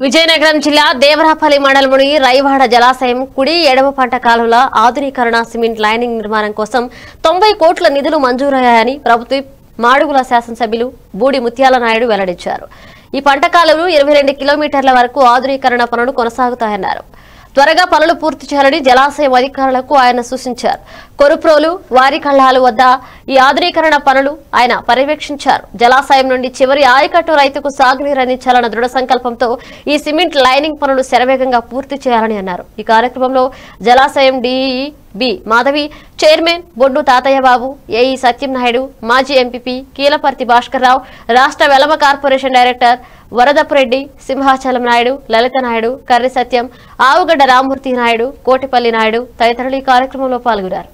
విజయనగరం జిల్లా దేవరాపల్లి మండలంలోని రైవాడ జలాశయం కుడి ఎడమ పంట కాలువల ఆధునీకరణ సిమెంట్ లైనింగ్ నిర్మాణం కోసం తొంభై కోట్ల నిధులు మంజూరయ్యాయని ప్రభుత్వ మాడుగుల శాసనసభ్యులు బూడి ముత్యాల నాయుడు వెల్లడించారు ఈ పంట కాలువలు ఇరవై రెండు కిలోమీటర్ల వరకు ఆధునీకరణ పనులు కొనసాగుతాయన్నారు త్వరగా పనులు పూర్తి చేయాలని జలాశయం అధికారులకు ఆయన సూచించారు కొరుప్రోలు వారి కళ్ళాలు వద్ద ఈ ఆధునీకరణ పనులు ఆయన పర్యవేక్షించారు జలాశయం నుండి చివరి ఆయకట్టు రైతుకు సాగునీరు అందించాలన్న దృఢ సంకల్పంతో ఈ సిమెంట్ లైనింగ్ పనులు శరవేగంగా పూర్తి చేయాలని అన్నారు ఈ కార్యక్రమంలో జలాశయం DE B Madhavi chairman Boddu Tatayya Babu AE సత్యంనాయుడు మాజీ ఎంపీపీ కీలపర్తి భాస్కర్ రావు రాష్ట్ర వెలమ కార్పొరేషన్ డైరెక్టర్ వరదపురెడ్డి సింహాచలం నాయుడు లలిత నాయుడు కర్రి సత్యం ఆవుగడ్డ రామ్మూర్తి నాయుడు కోటిపల్లి నాయుడు తదితరులు ఈ కార్యక్రమంలో పాల్గొన్నారు